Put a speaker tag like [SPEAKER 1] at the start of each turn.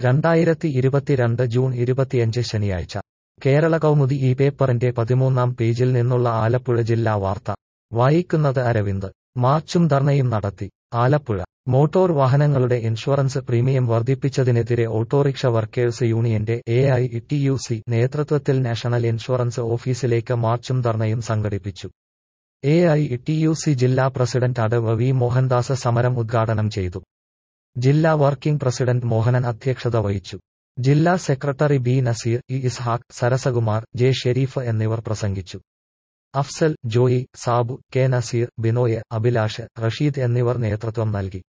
[SPEAKER 1] രണ്ടായിരത്തി ഇരുപത്തിരണ്ട് ജൂൺ ഇരുപത്തിയഞ്ച് ശനിയാഴ്ച കേരള കൗമുദി ഈ പേപ്പറിന്റെ പതിമൂന്നാം പേജിൽ നിന്നുള്ള ആലപ്പുഴ ജില്ലാ വാർത്ത വായിക്കുന്നത് അരവിന്ദ് മാർച്ചും ധർണയും നടത്തി ആലപ്പുഴ മോട്ടോർ വാഹനങ്ങളുടെ ഇൻഷുറൻസ് പ്രീമിയം വർദ്ധിപ്പിച്ചതിനെതിരെ ഓട്ടോറിക്ഷ വർക്കേഴ്സ് യൂണിയന്റെ A I T U C നേതൃത്വത്തിൽ നാഷണൽ ഇൻഷുറൻസ് ഓഫീസിലേക്ക് മാർച്ചും ധർണയും സംഘടിപ്പിച്ചു A I T U C ജില്ലാ പ്രസിഡന്റ് അടവ് വി മോഹൻദാസ് സമരം ഉദ്ഘാടനം ചെയ്തു ജില്ലാ വർക്കിംഗ് പ്രസിഡന്റ് മോഹനൻ അധ്യക്ഷത വഹിച്ചു ജില്ലാ secretary B Naseer E Ishaq Sarasakumar J Shareef എന്നിവർ പ്രസംഗിച്ചു അഫ്സൽ ജോയി സാബു കെ നസീർ ബിനോയ് അഭിലാഷ് റഷീദ് എന്നിവർ നേതൃത്വം നൽകി